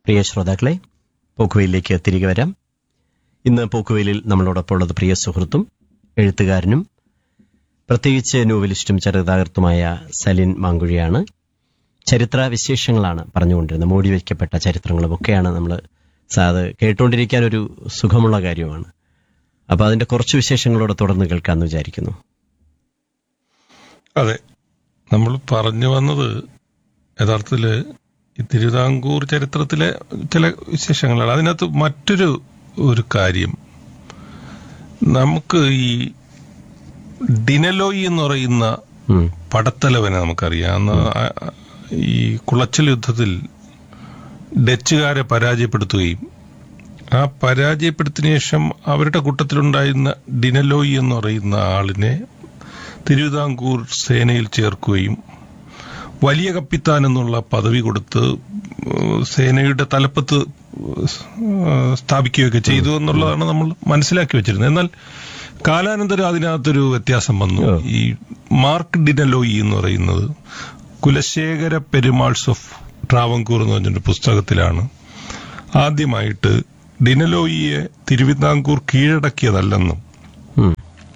പ്രിയ ശ്രോതാക്കളെ പോക്കുവയിലേക്ക് തിരികെ വരാം ഇന്ന് പോക്കുവയിലിൽ നമ്മളോടൊപ്പം ഉള്ളത് പ്രിയ സുഹൃത്തും എഴുത്തുകാരനും പ്രത്യേകിച്ച് നോവലിസ്റ്റും ചരിതാകൃത്തുമായ സലിൻ മാങ്കുഴിയാണ് ചരിത്ര വിശേഷങ്ങളാണ് പറഞ്ഞുകൊണ്ടിരുന്നത് മൂടി വയ്ക്കപ്പെട്ട ചരിത്രങ്ങളും ഒക്കെയാണ് നമ്മൾ അത് കേട്ടുകൊണ്ടിരിക്കാൻ ഒരു സുഖമുള്ള കാര്യമാണ് അപ്പൊ അതിന്റെ കുറച്ച് വിശേഷങ്ങളോടെ തുടർന്ന് കേൾക്കാമെന്ന് വിചാരിക്കുന്നു അതെ നമ്മൾ പറഞ്ഞു വന്നത് യഥാർത്ഥത്തില് ഈ തിരുവിതാംകൂർ ചരിത്രത്തിലെ ചില വിശേഷങ്ങളാണ് അതിനകത്ത് മറ്റൊരു ഒരു കാര്യം നമുക്ക് ഈ ഡിനലോയി എന്ന് പറയുന്ന ഉം. പടത്തലവനെ നമുക്കറിയാം അന്ന് ആ- ഈ കുളച്ചൽ യുദ്ധത്തിൽ ഡച്ചുകാരെ പരാജയപ്പെടുത്തുകയും ആ പരാജയപ്പെടുത്തിയ ശേഷം അവരുടെ കൂട്ടത്തിലുണ്ടായിരുന്ന ഡിനലോയി എന്ന് പറയുന്ന ആളിനെ തിരുവിതാംകൂർ സേനയിൽ ചേർക്കുകയും വലിയ കപ്പിത്താൻ എന്നുള്ള പദവി കൊടുത്ത് ഏഹ്, സേനയുടെ തലപ്പത്ത് ഏഹ്, സ്ഥാപിക്കുകയൊക്കെ ചെയ്തു എന്നുള്ളതാണ് നമ്മൾ മനസ്സിലാക്കി വെച്ചിരുന്നത് എന്നാൽ കാലാനന്തരം അതിനകത്തൊരു വ്യത്യാസം വന്നു ഓ. ഈ മാർക്ക് ഡിനലോയി എന്ന് പറയുന്നത് കുലശേഖര പെരുമാൾസ് ഓഫ് ട്രാവൻകൂർ എന്ന് പറഞ്ഞൊരു പുസ്തകത്തിലാണ് ആദ്യമായിട്ട് ഡിനലോയിയെ തിരുവിതാംകൂർ കീഴടക്കിയതല്ലെന്നും ഉം.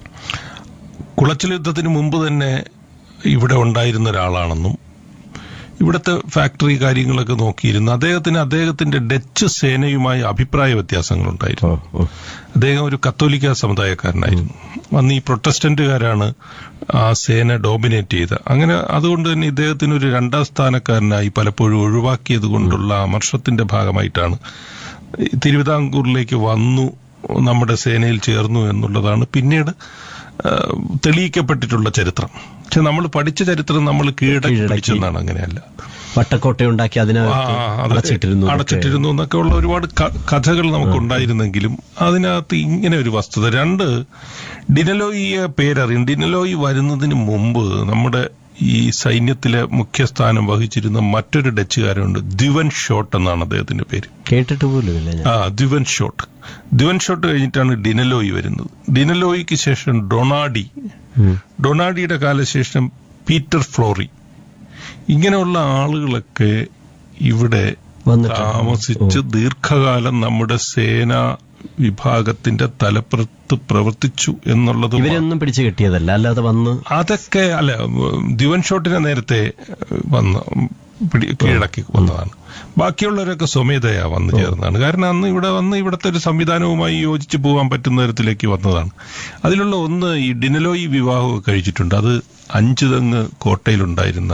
കുളച്ചിൽ യുദ്ധത്തിന് മുമ്പ് തന്നെ ഇവിടെ ഉണ്ടായിരുന്ന ഒരാളാണെന്നും ഇവിടുത്തെ ഫാക്ടറി കാര്യങ്ങളൊക്കെ നോക്കിയിരുന്നു അദ്ദേഹത്തിന് അദ്ദേഹത്തിന്റെ ഡച്ച് സേനയുമായി അഭിപ്രായ വ്യത്യാസങ്ങളുണ്ടായിരുന്നു ഓ, ഓ. അദ്ദേഹം ഒരു കത്തോലിക്ക സമുദായക്കാരനായിരുന്നു അന്ന് ഈ പ്രൊട്ടസ്റ്റന്റുകാരാണ് ആ സേന ഡോമിനേറ്റ് ചെയ്ത അങ്ങനെ അതുകൊണ്ട് തന്നെ ഇദ്ദേഹത്തിന് ഒരു രണ്ടാം സ്ഥാനക്കാരനായി പലപ്പോഴും ഒഴിവാക്കിയത് കൊണ്ടുള്ള അമർഷത്തിന്റെ ഭാഗമായിട്ടാണ് ഈ തിരുവിതാംകൂറിലേക്ക് വന്നു നമ്മുടെ സേനയിൽ ചേർന്നു എന്നുള്ളതാണ് പിന്നീട് ആ, തെളിയിക്കപ്പെട്ടിട്ടുള്ള ചരിത്രം പക്ഷെ നമ്മൾ പഠിച്ച ചരിത്രം നമ്മൾ കീഴടക്കി കീഴടക്കി. പഠിച്ചെന്നാണ് അങ്ങനെയല്ല വട്ടക്കോട്ടയുണ്ടാക്കി ആ, അതിനകത്ത് അതെ. അടച്ചിട്ടിരുന്നു എന്നൊക്കെ. അടച്ചിട്ടിരുന്നു എന്നൊക്കെ ഉള്ള ഒരുപാട് ക- കഥകൾ നമുക്ക് ഉണ്ടായിരുന്നെങ്കിലും അതിനകത്ത് ഇങ്ങനെ ഒരു വസ്തുത രണ്ട് ഡിനലോയിയെ പേരറിയും ഡിനലോയി വരുന്നതിന് മുമ്പ് നമ്മുടെ ഈ സൈന്യത്തിലെ മുഖ്യസ്ഥാനം വഹിച്ചിരുന്ന മറ്റൊരു ഡച്ചുകാരുണ്ട് ദിവൻ ഷോട്ട് എന്നാണ് അദ്ദേഹത്തിന്റെ പേര് കേട്ടിട്ട് പോലുമില്ല ഞാൻ ആ ദിവൻ ഷോട്ട് ദിവൻ ഷോട്ട് കഴിഞ്ഞിട്ടാണ് ഡിനലോയി വരുന്നത് ഡിനലോയിക്ക് ശേഷം ഡൊണാഡി ഉം. ഡൊണാഡിയുടെ കാലശേഷം പീറ്റർ ഫ്ലോറി ഇങ്ങനെയുള്ള ആളുകളൊക്കെ ഇവിടെ വന്നിട്ടുണ്ട്. താമസിച്ച് ദീർഘകാലം നമ്മുടെ സേനാ വിഭാഗത്തിന്റെ തലപ്പുറത്ത് പ്രവർത്തിച്ചു എന്നുള്ളത് ഇവരൊന്നും പിടിച്ചു കിട്ടിയതല്ല അല്ലാതെ വന്ന് അതൊക്കെ അല്ല ദിവൻ ഷോട്ടിനെ നേരത്തെ വന്ന് പിടി- കീഴടക്കി വന്നതാണ് ബാക്കിയുള്ളവരൊക്കെ സ്വമേധയാ വന്നു ചേർന്നതാണ് കാരണം അന്ന് ഇവിടെ വന്ന് ഇവിടുത്തെ ഒരു സംവിധാനവുമായി യോജിച്ചു പോകാൻ പറ്റുന്ന തരത്തിലേക്ക് വന്നതാണ് അതിലുള്ള ഒന്ന് ഈ ഡിനലോയി വിവാഹമൊക്കെ കഴിച്ചിട്ടുണ്ട് അത് അഞ്ചു തെങ്ങ് കോട്ടയിലുണ്ടായിരുന്ന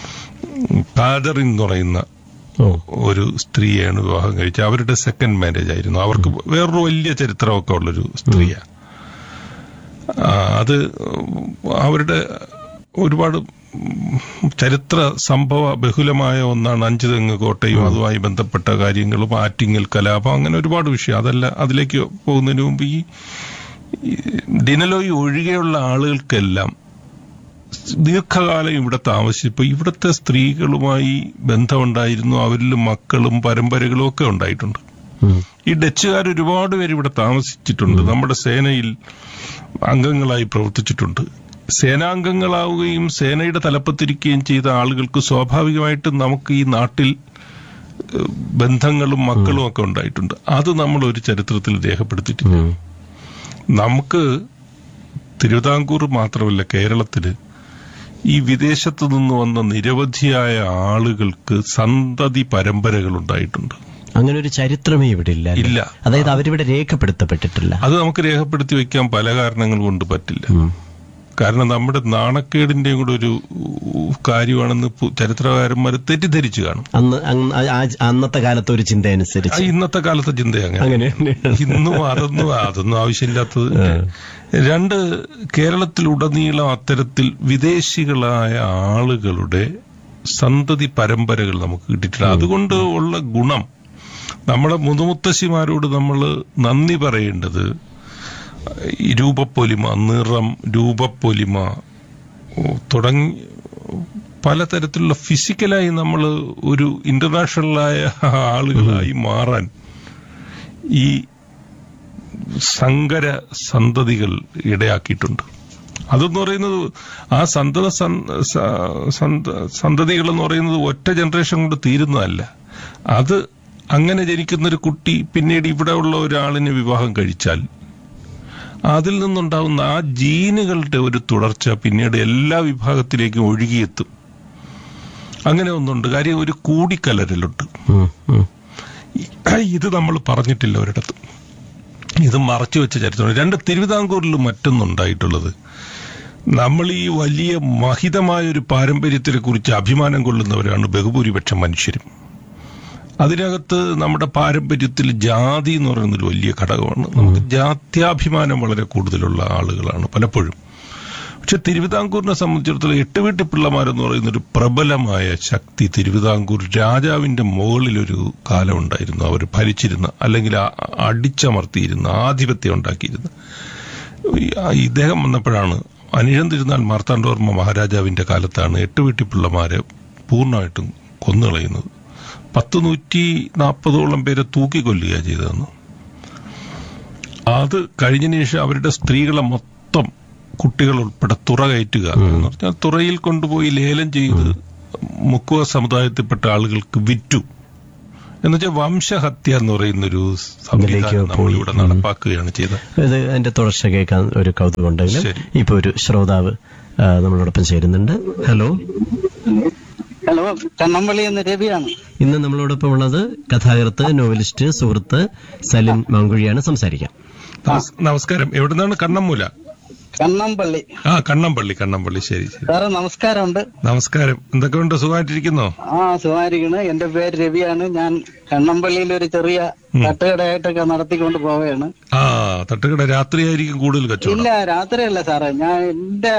കാദറിൻ എന്ന് പറയുന്ന ഓ ഒരു സ്ത്രീയാണ് വിവാഹം കഴിച്ചത് അവരുടെ സെക്കൻഡ് മാരേജ് ആയിരുന്നു അവർക്ക് വേറൊരു വലിയ ചരിത്രമൊക്കെ ഉള്ളൊരു സ്ത്രീയാണ് ആ, അത് അവരുടെ ഒരുപാട് ചരിത്ര സംഭവ ബഹുലമായ ഒന്നാണ് അഞ്ചു തെങ്ങ് കോട്ടയും അതുമായി ബന്ധപ്പെട്ട കാര്യങ്ങളും ആറ്റിങ്ങൽ കലാപം അങ്ങനെ ഒരുപാട് വിഷയം അതല്ല അതിലേക്ക് പോകുന്നതിന് മുമ്പ് ഈ ഈ ഡിനലോയി ഒഴികെയുള്ള ആളുകൾക്കെല്ലാം ദീർഘകാലം ഇവിടെ താമസിച്ചപ്പോൾ ഇവിടുത്തെ സ്ത്രീകളുമായി ബന്ധമുണ്ടായിരുന്നു അവരിൽ മക്കളും പരമ്പരകളും ഒക്കെ ഉണ്ടായിട്ടുണ്ട് ഉം. ഈ ഡച്ചുകാർ ഒരുപാട് പേര് ഇവിടെ താമസിച്ചിട്ടുണ്ട് നമ്മുടെ സേനയിൽ അംഗങ്ങളായി പ്രവർത്തിച്ചിട്ടുണ്ട് സേനാംഗങ്ങളാവുകയും സേനയുടെ തലപ്പത്തിരിക്കുകയും ചെയ്ത ആളുകൾക്ക് സ്വാഭാവികമായിട്ടും നമുക്ക് ഈ നാട്ടിൽ ഏഹ്, ബന്ധങ്ങളും മക്കളും ഒക്കെ ഉണ്ടായിട്ടുണ്ട് അത് നമ്മൾ ഒരു ചരിത്രത്തിൽ രേഖപ്പെടുത്തിയിട്ടില്ല ഉം. നമുക്ക് തിരുവിതാംകൂർ മാത്രമല്ല കേരളത്തില് ഈ വിദേശത്തു നിന്ന് വന്ന നിരവധിയായ ആളുകൾക്ക് സന്തതി പരമ്പരകൾ ഉണ്ടായിട്ടുണ്ട് അങ്ങനെ ഒരു ചരിത്രമേ ഇവിടെ ഇല്ല അല്ലേ? ഇല്ല. അതായത് അവരിവിടെ രേഖപ്പെടുത്തപ്പെട്ടിട്ടില്ല അത് നമുക്ക് രേഖപ്പെടുത്തി വെക്കാൻ പല കാരണങ്ങൾ കൊണ്ട് പറ്റില്ല ഉം. കാരണം നമ്മുടെ നാണക്കേടിന്റെയും കൂടെ ഒരു ഉ- കാര്യമാണെന്ന് പു- ചരിത്രകാരന്മാർ തെറ്റിദ്ധരിച്ചു കാണും അന്ന് അന്ന് ആ- ആ- അന്നത്തെ കാലത്തെ ഒരു ചിന്ത ആ അനുസരിച്ച് ഇന്നത്തെ കാലത്തെ ചിന്ത അങ്ങനെ അങ്ങനെ ഇന്നും അതൊന്നും അതൊന്നും ആവശ്യമില്ലാത്തത് രണ്ട് കേരളത്തിലുടനീളം അത്തരത്തിൽ വിദേശികളായ ആളുകളുടെ സന്തതി പരമ്പരകൾ നമുക്ക് കിട്ടിയിട്ടില്ല അതുകൊണ്ട് ഉള്ള ഗുണം നമ്മുടെ മുതുമുത്തശ്ശിമാരോട് നമ്മൾ നന്ദി പറയേണ്ടത് ഈ രൂപപ്പൊലിമ നിറം രൂപപ്പൊലിമ ഓ, തുടങ്ങി പലതരത്തിലുള്ള ഫിസിക്കലായി നമ്മൾ ഒരു ഇന്റർനാഷണലായ ആളുകളായി മാറാൻ ഈ സങ്കര സന്തതികൾ ഇടയാക്കിയിട്ടുണ്ട് അതെന്ന് പറയുന്നത് ആ സന്തത സന്ത- സ- സന്ത- സന്തതികൾ എന്ന് പറയുന്നത് ഒറ്റ ജനറേഷൻ കൊണ്ട് തീരുന്നതല്ല അത് അങ്ങനെ ജനിക്കുന്ന ഒരു കുട്ടി പിന്നീട് ഇവിടെ ഉള്ള ഒരാളിനെ വിവാഹം കഴിച്ചാൽ അതിൽ നിന്നുണ്ടാവുന്ന ആ ജീനുകളുടെ ഒരു തുടർച്ച പിന്നീട് എല്ലാ വിഭാഗത്തിലേക്കും ഒഴുകിയെത്തും അങ്ങനെ ഒന്നുണ്ട് കാര്യം ഒരു കൂടിക്കലരലുണ്ട് ഉം, ഉം. ഇത് നമ്മൾ പറഞ്ഞിട്ടില്ല ഒരിടത്തും ഇത് മറച്ചു വെച്ച ചരിത്രമാണ് രണ്ട് തിരുവിതാംകൂറിൽ മറ്റൊന്നുണ്ടായിട്ടുള്ളത് നമ്മൾ ഈ വലിയ മഹിതമായ ഒരു പാരമ്പര്യത്തിനെ കുറിച്ച് അഭിമാനം കൊള്ളുന്നവരാണ് ബഹുഭൂരിപക്ഷം മനുഷ്യരും അതിനകത്ത് നമ്മുടെ പാരമ്പര്യത്തിൽ ജാതി എന്ന് പറയുന്നൊരു വലിയ ഘടകമാണ് നമുക്ക് ജാത്യാഭിമാനം വളരെ കൂടുതലുള്ള ആളുകളാണ് പലപ്പോഴും പക്ഷെ തിരുവിതാംകൂറിനെ സംബന്ധിച്ചിടത്തോളം എട്ട് വീട്ടി പിള്ളമാരെന്ന് പറയുന്ന ഒരു പ്രബലമായ ശക്തി തിരുവിതാംകൂർ രാജാവിന്റെ മുകളിലൊരു കാലം ഉണ്ടായിരുന്നു അവർ ഭരിച്ചിരുന്ന അല്ലെങ്കിൽ ആ- അടിച്ചമർത്തിയിരുന്ന ആധിപത്യം ഉണ്ടാക്കിയിരുന്ന ഈ- ആ ഇദ്ദേഹം വന്നപ്പോഴാണ് അനിഴം തിരുനാൾ മാർത്താണ്ഡവർമ്മ മഹാരാജാവിന്റെ കാലത്താണ് എട്ട് വീട്ടി പിള്ളമാരെ പൂർണ്ണമായിട്ടും കൊന്നുകളയുന്നത് പത്ത് നൂറ്റി നാൽപ്പതോളം പേരെ തൂക്കിക്കൊല്ലുകയാണ് ചെയ്തതെന്ന് അത് കഴിഞ്ഞതിന് ശേഷം അവരുടെ സ്ത്രീകളെ മൊത്തം കുട്ടികൾ ഉൾപ്പെടെ തുറ കയറ്റുക എന്ന് പറഞ്ഞാൽ തുറയിൽ കൊണ്ടുപോയി ലേലം ചെയ്ത് മുക്കുവ സമുദായത്തിൽപ്പെട്ട ആളുകൾക്ക് വിറ്റു എന്നുവെച്ചാൽ വംശഹത്യ എന്ന് പറയുന്നൊരു സംവിധാനം നമ്മളിവിടെ നടപ്പാക്കുകയാണ് ചെയ്തത് ഇത് അതിന്റെ തുടർച്ച കേൾക്കാൻ ഒരു കൗതുകം ഉണ്ടെങ്കിലും ശരി. ഇപ്പൊ ഒരു ശ്രോതാവ് ആ, നമ്മളോടൊപ്പം ചേരുന്നുണ്ട് ഹലോ ഹലോ കണ്ണമ്പള്ളി എന്ന രവിയാണ് ഇന്ന് നമ്മളോടൊപ്പം ഉള്ളത് കഥാകൃത്ത് നോവലിസ്റ്റ് സുഹൃത്ത് സലിൻ മാങ്കുഴിയാണ് സംസാരിക്കാം നമസ്- നമസ്കാരം എവിടുന്നാണ് കണ്ണമ്മൂല കണ്ണമ്പള്ളി ആ കണ്ണമ്പള്ളി കണ്ണമ്പള്ളി ശരി ശരി സാറ് നമസ്കാരമുണ്ട് നമസ്കാരം എന്തൊക്കെയുണ്ട് സുഖമായിട്ടിരിക്കുന്നോ ആ സുമാരിക്കണ് എന്റെ പേര് രവിയാണ് ഞാൻ കണ്ണമ്പള്ളിയിൽ ഒരു ചെറിയ തട്ടുകടയായിട്ടൊക്കെ നടത്തിക്കൊണ്ട് പോവുകയാണ് ആ തട്ടുകട രാത്രിയായിരിക്കും കൂടുതൽ കച്ചവടം ഇല്ല രാത്രിയല്ല സാറേ ഞാൻ എന്റെ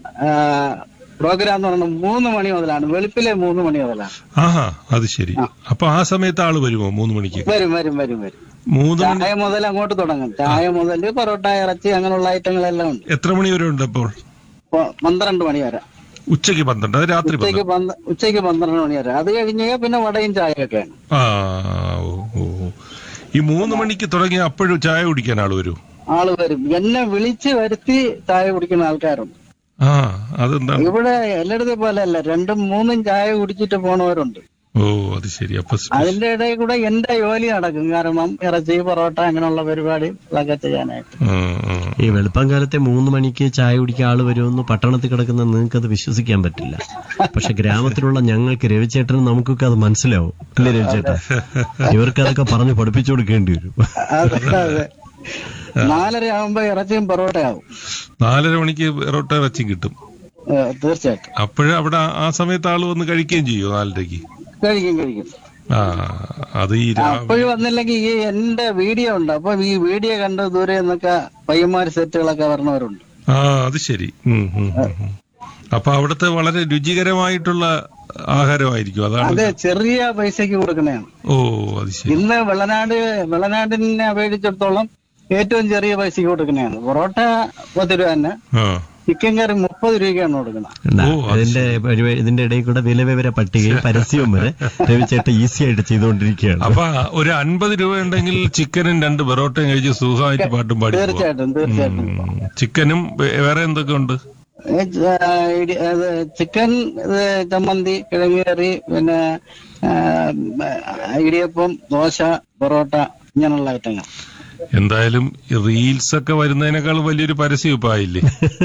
പ്രോഗ്രാം എന്ന് പറയുന്നത് മൂന്ന് മണി മുതലാണ് വെളുപ്പിലെ മൂന്ന് മണി മുതലാണ് ആഹാ അത് ശരി അപ്പൊ ആ സമയത്ത് ആള് വരുമോ മൂന്ന് മണിക്ക് വരും വരും വരും വരും മൂന്ന് മണി ചായ മുതൽ അങ്ങോട്ട് തുടങ്ങും ചായ മുതൽ പൊറോട്ട ഇറച്ചി അങ്ങനെയുള്ള ഐറ്റങ്ങളെല്ലാം ഉണ്ട് എത്ര മണി വരെ ഉണ്ട് അപ്പോൾ ഇപ്പൊ പന്ത്രണ്ട് മണി വരെ ഉച്ചയ്ക്ക് പന്ത്രണ്ട് അത് രാത്രി പന്ത്രണ്ട് ഉച്ചയ്ക്ക് പന്ത്ര- ഉച്ചയ്ക്ക് പന്ത്രണ്ട് മണി വരെ അത് കഴിഞ്ഞ് പിന്നെ വടയും ചായയൊക്കെയാണ് ആ ഓ ഓ ഓ. ഈ മൂന്ന് മണിക്ക് തുടങ്ങി അപ്പോഴും ചായ കുടിക്കാൻ ആള് വരും ആള് വരും എന്നെ വിളിച്ച് വരുത്തി ചായ കുടിക്കുന്ന ആൾക്കാരുണ്ട് ആ അതെന്താണ് ഇവിടെ എല്ലായിടത്തെ പോലെ അല്ല രണ്ടും മൂന്നും ചായ കുടിച്ചിട്ട് പോണവരുണ്ട് ഓ അത് ശരി അപ്പൊ സ്- അതിന്റെ ഇടയിൽ കൂടെ എന്റെ ജോലി നടക്കും കാരണം ഇറച്ചി പൊറോട്ട അങ്ങനെയുള്ള പരിപാടി ഇതൊക്കെ ചെയ്യാനായിട്ട് ഉം, ഉം. ഈ വെളുപ്പം കാലത്തെ മൂന്ന് മണിക്ക് ചായ കുടിക്കാൻ ആള് വരുമെന്ന് പട്ടണത്തിൽ കിടക്കുന്ന നിങ്ങൾക്ക് അത് വിശ്വസിക്കാൻ പറ്റില്ല പക്ഷെ ഗ്രാമത്തിലുള്ള ഞങ്ങൾക്ക് രവിചേട്ടനും നമുക്കൊക്കെ അത് മനസ്സിലാവും അല്ലേ രവിചേട്ടൻ ഇവർക്ക് അതൊക്കെ പറഞ്ഞ് പഠിപ്പിച്ചു കൊടുക്കേണ്ടി വരും അതെ അതെ നാലര ആവുമ്പോ ഇറച്ചിയും പൊറോട്ടയാവും നാലര മണിക്ക് പൊറോട്ട ഇറച്ചി കിട്ടും ഏ, തീർച്ചയായിട്ടും അപ്പോഴേ അവിടെ ആ- ആ സമയത്ത് ആള് വന്ന് കഴിക്കുകയും ചെയ്യോ നാലരയ്ക്ക് കഴിക്കും കഴിക്കും ആ അത് ഈ രാ- അപ്പോഴും വന്നില്ലെങ്കിൽ ഈ എന്റെ വീഡിയോ ഉണ്ട് അപ്പൊ ഈ വീഡിയോ കണ്ട് ദൂരെ നിന്നൊക്കെ പയ്യന്മാർ സെറ്റുകളൊക്കെ വരണവരുണ്ട് ആ അത് ശരി ഉം, ഉം, ഉം, ഉം. അപ്പൊ അവിടുത്തെ വളരെ രുചികരമായിട്ടുള്ള ആഹാരമായിരിക്കും അതാണ് അത് ചെറിയ പൈസക്ക് കൊടുക്കുന്നതാണ് ഓ അത് ശരി ഇന്ന് വെള്ളനാട് വെള്ളനാടിനെ അപേക്ഷിച്ചിടത്തോളം ഏറ്റവും ചെറിയ പൈസയ്ക്ക് കൊടുക്കുന്നതാണ് പൊറോട്ട പത്ത് രൂപ തന്നെ ആ ചിക്കൻ കറി മുപ്പത് രൂപയ്ക്കാണ് കൊടുക്കുന്നത് ഉണ്ടാ. ഓ, അത് ഇതിന്റെ പരിപാടി- ഇതിന്റെ ഇടയിൽ കൂടെ വില വിവര പട്ടികയും പരസ്യവും വരെ രവിചേട്ടൻ ഈസി ആയിട്ട് ചെയ്തുകൊണ്ടിരിക്കുകയാണ് അപ്പൊ ഒരു അൻപത് രൂപ ഉണ്ടെങ്കിൽ ചിക്കനും രണ്ട് പൊറോട്ടയും കഴിച്ച് സുഖമായിട്ട് പാട്ടും പാടി പോവാം. തീർച്ചയായിട്ടും തീർച്ചയായിട്ടും ഉം. ചിക്കനും വേ- വേറെ എന്തൊക്കെ ഉണ്ട് ഏ, ച- ആ, ഇടി- അത് ചിക്കൻ ഇത് ചമ്മന്തി കിഴങ്ങ് കറി പിന്നെ ആ, ഇടിയപ്പം ദോശ പൊറോട്ട ഇങ്ങനെയുള്ള ഐറ്റങ്ങൾ എന്തായാലും ഈ റീൽസ് ഒക്കെ വരുന്നതിനേക്കാൾ വലിയൊരു പരസ്യം ഇപ്പൊ ആയില്ലേ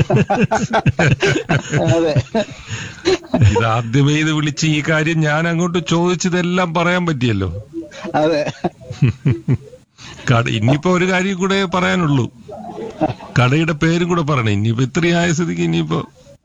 അതെ ഇത് ആദ്യമേ ഇത് വിളിച്ച് ഈ കാര്യം ഞാൻ അങ്ങോട്ട് ചോദിച്ചതെല്ലാം പറയാൻ പറ്റിയല്ലോ അതെ കട ഇനിയിപ്പോ ഒരു കാര്യം കൂടെ പറയാനുള്ളൂ കടയുടെ പേരും കൂടെ പറയണേ ഇനിയിപ്പോ ഇത്രയും ആയ സ്ഥിതിക്ക് ഇനിയിപ്പോ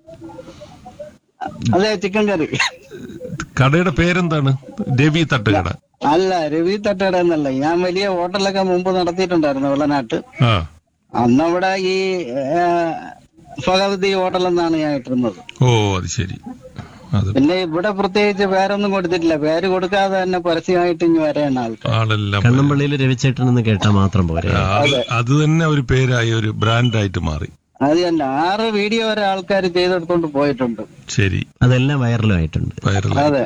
അതെ ചിക്കൻ കറി കടയുടെ പേരെന്താണ് രവി തട്ടുകട അല്ല രവി തട്ടട എന്നല്ല ഞാൻ വലിയ ഹോട്ടലൊക്കെ മുമ്പ് നടത്തിയിട്ടുണ്ടായിരുന്നു വെള്ളനാട്ട് ആ അന്നവിടെ ഈ ആ, ഭഗവതി ഹോട്ടൽ എന്നാണ് ഞാൻ ഇട്ടിരുന്നത് ഓ അത് ശരി അത് പിന്നെ ഇവിടെ പ്രത്യേകിച്ച് പേരൊന്നും കൊടുത്തിട്ടില്ല പേര് കൊടുക്കാതെ തന്നെ പരസ്യമായിട്ട് ഇനി വരെയാണ് ആൾക്കാർ ആളെല്ലാം കണ്ണമ്പള്ളിയിൽ രവിചേട്ടൻ എന്ന് കേട്ടാൽ മാത്രം പോരെ അത് അത് തന്നെ ഒരു പേരായി ഒരു ബ്രാൻഡായിട്ട് മാറി അത് തന്നെ ആറ് വീഡിയോ വരെ ആൾക്കാർ ചെയ്തെടുത്തോണ്ട് പോയിട്ടുണ്ട് ശരി അതെല്ലാം വൈറലും ആയിട്ടുണ്ട് വൈറലായി അതെ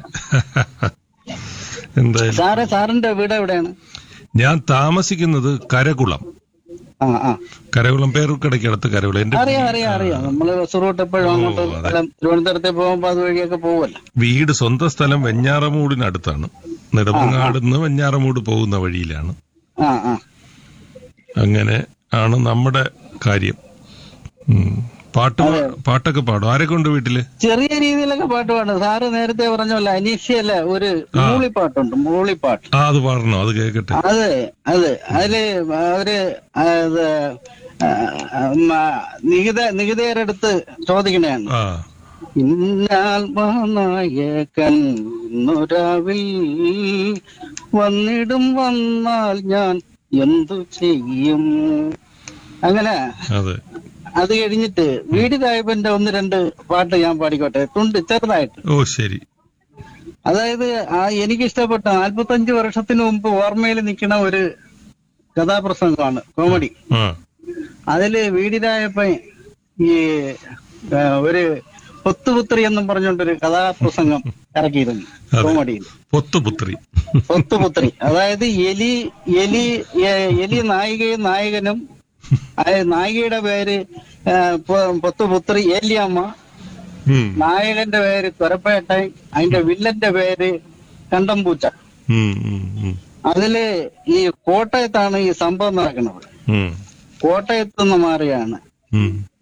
എന്തായാലും സാറ് സാറിന്റെ വീട് എവിടെയാണ് ഞാൻ താമസിക്കുന്നത് കരകുളം ആ ആ കരകുളം പേരൂർക്കടയ്ക്കടുത്ത് കരകുളം എന്റെ അറിയാം അറിയാം അറിയാം നമ്മള് ബസ് റൂട്ട് എപ്പോഴും അങ്ങോട്ട് അതെ. സ്ഥലം തിരുവനന്തപുരത്തെ പോകുമ്പോ അതുവഴിയൊക്കെ പോവല്ലോ വീട് സ്വന്തം സ്ഥലം വെഞ്ഞാറമൂടിനടുത്താണ് നെടുമങ്ങാട് നിന്ന് വെഞ്ഞാറമൂട് പോകുന്ന വഴിയിലാണ് ആ ആ അങ്ങനെ ആണ് നമ്മുടെ കാര്യം ഉം. പാട്ട് പാ- പാട്ടൊക്കെ പാടും ആരെ കൊണ്ട് വീട്ടില് ചെറിയ രീതിയിലൊക്കെ പാട്ട് പാടും സാറ് നേരത്തെ പറഞ്ഞല്ലോ അനീഷ്യല്ല ഒരു മൂളിപ്പാട്ടുണ്ട് മൂളിപ്പാട്ട് ആ അത് പാടണോ അത് കേക്കട്ടെ അതെ അതെ അതില് അവര് അത് ആ, ഉം, ആ, നികിത നികിതയരടുത്ത് ചോദിക്കണയാണ് ആ ഇന്നാൽ നായകൻ ഇന്നുരാവിൽ വന്നിടും വന്നാൽ ഞാൻ എന്തു ചെയ്യും അങ്ങനെ അതെ അത് കഴിഞ്ഞിട്ട് വീടിതായപ്പന്റെ ഒന്ന് രണ്ട് പാട്ട് ഞാൻ പാടിക്കോട്ടെ തുണ്ട് ചെറുതായിട്ട് ഓ ശരി അതായത് ആ എനിക്കിഷ്ടപ്പെട്ട നാൽപ്പത്തഞ്ച് വർഷത്തിന് മുമ്പ് ഓർമ്മയിൽ നിൽക്കുന്ന ഒരു കഥാപ്രസംഗമാണ് കോമഡി ആ അതില് വീടിനായപ്പൻ ഈ ആ, ഒരു പൊത്തുപുത്രി എന്നും പറഞ്ഞുകൊണ്ടൊരു കഥാപ്രസംഗം ഇറക്കിയിരുന്നു അതെ. കോമഡിയിൽ പൊത്തുപുത്രി പൊത്തുപുത്രി അതായത് എലി എലി എ- എലി നായികയും നായകനും ആ നായികയുടെ പേര് ആ, പൊ- പൊത്തുപുത്രി ഏലിയമ്മ ഉം, നായകന്റെ പേര് തുരപ്പേട്ടൻ അതിന്റെ വില്ലന്റെ പേര് കണ്ടംപൂച്ച ഉം, ഉം, ഉം, അതില് ഈ കോട്ടയത്താണ് ഈ സംഭവം നടക്കുന്നത് ഉം, കോട്ടയത്ത് നിന്ന് മാറിയാണ് ഉം.